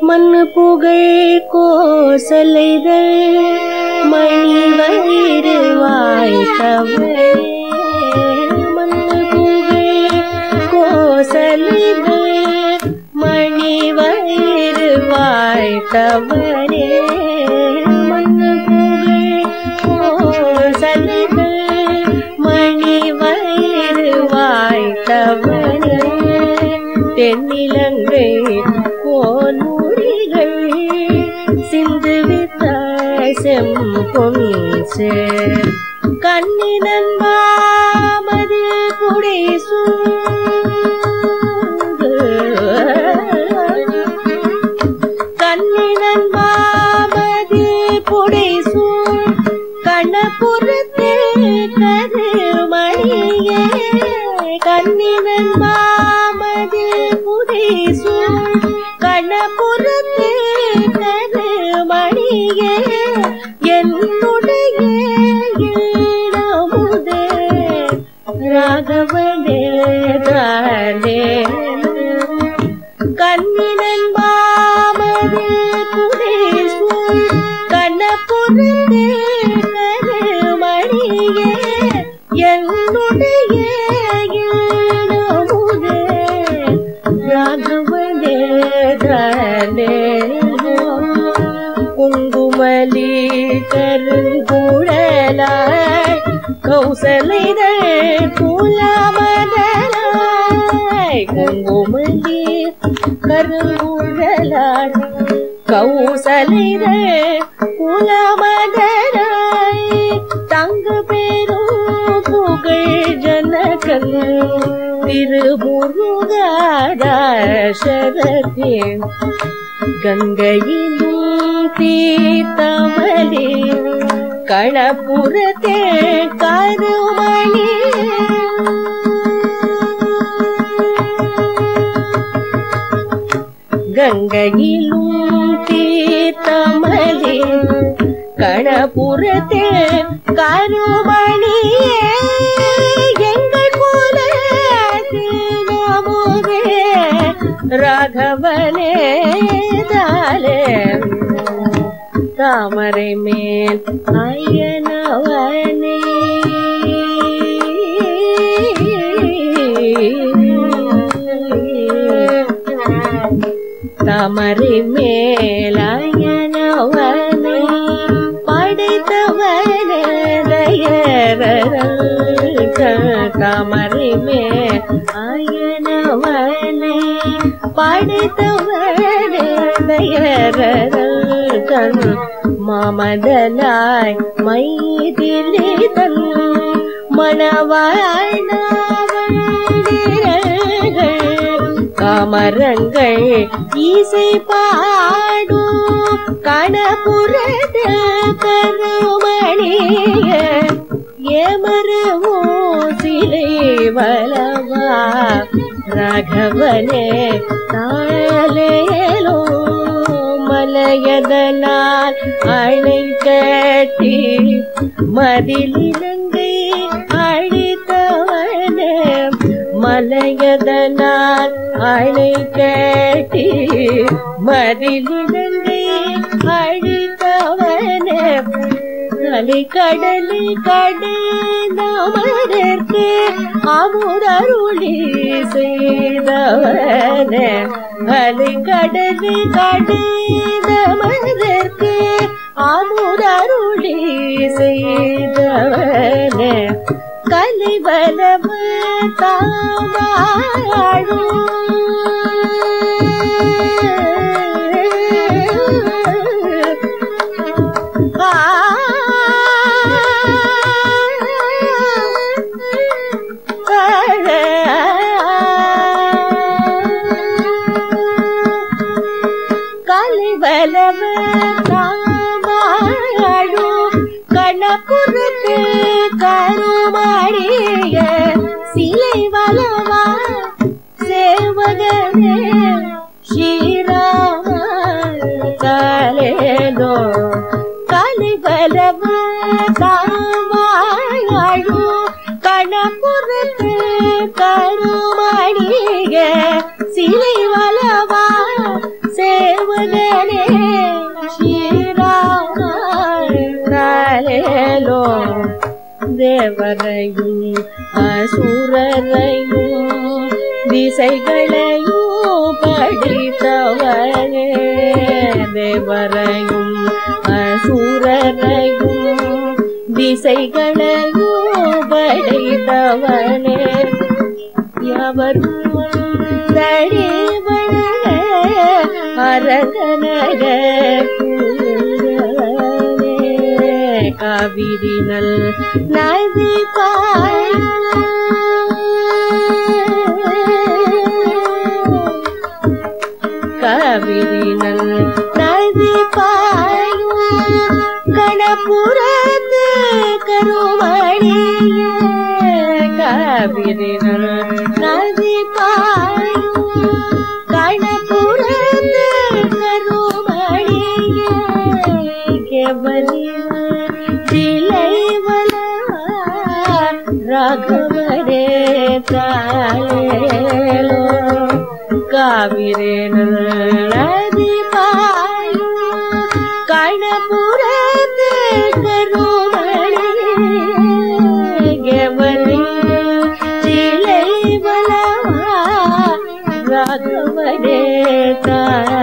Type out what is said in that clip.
மண்ணு புகழ் கோசலைகள் மணி வயிறு வாய்த்தவள் மண்ணு புகழ் கோசலைகள் மணி வயிறு வாய்த்தவரே மண்ணு புகழ் கோசலைகள் மணி வயிறு வாய்த்தவரே தென்னிலங்கை கோனூரிகள் சிந்து வித்த செம்பொன் சேர் கண்ணினன் மாமது குடை சூழ்ந்து கண்ணினன் மாமது புடை சூழ் கணபுரத்தே கருமணியே கண்ணினன் மாமது புடை சூழ் கணபுரத்தே கருமணியே என்னுடைய இளமுதே ராகவனே தானே கண்ணினன் மாமது குடேசூழ் கண்ணபுரத்தே கருமணியே என்னுடைய இளமுதே ராகவனே தானே குங்குமலி கருங்குழலாய் கௌசலைதழ் குலமதலாய் குங்குமலி கருங்குழலாய் கௌசலைதழ் குலமதலாய் தங்க பேரும் புகழ் ஜனகன் திருமுருகாதாசரத்தின் கங்கையிலும் தீர்த்தமலே களப்புறத்தே கருமணி கங்கையிலும் தீர்த்தமலே களப்புறத்தே கருமணியே எங்கள் போல திருநாமுதே ராகவனே தாலே தாமரை மேல் அயனவனே தாமரை மேல் அயனவனே படைத்தவனே தயரல் தாமரை மேல் அயனவனே படைத்தவனே தயரல் கண் மாமதலாய் மைதிலிதன் மணவாழ்நாவண்டிரங்கள் காமரங்கள் இசை பாடும் கணபுரத்தில் கருமணிய ஏமருவோ சிலை வலவா ராகவனே தாளேலோ மலையதனால் அணை கட்டி மதிலிலங்கை அழித்தவன மலையதனால் அணை கட்டி மதிலிலங்கை அழித்தவன அலை கடலை கடந்தமதற்கு அமுதருளி செய்தவன அலை கடலை கடந்தமதற்கு அமுதருளி செய்தவன கலை வலவு கலை வலவு தாமாடு கணக்குறுத்து கருமாடிய சிலை வலவா சேவகனே ஸ்ரீராம காலேதோ கலை வலவு தாமாடு கணக்குறுத்து கருமாடிய சிலை வலவா சேவ மகனே ஸ்ரீராமோ தேவரையும் அசுரரையும் திசைகளையும் படித்தவனே தேவரையும் அசுரரையும் திசைகளையும் படைத்தவனே எவரும் தடிவன அரங்கனக காவிரினல் நதி காவிரினல் நதி பாயும் கணபுரத்து கருமணிய காவிரினல் நதி பாயும் கணபுரத்து கருமணிய கெவலிய திலைவல ராகவரே தாளேலோ காவிரே நதி பாயும் கணபுரத்து கருமணி கெவலி திலைவல ராகவரே தாளேலோ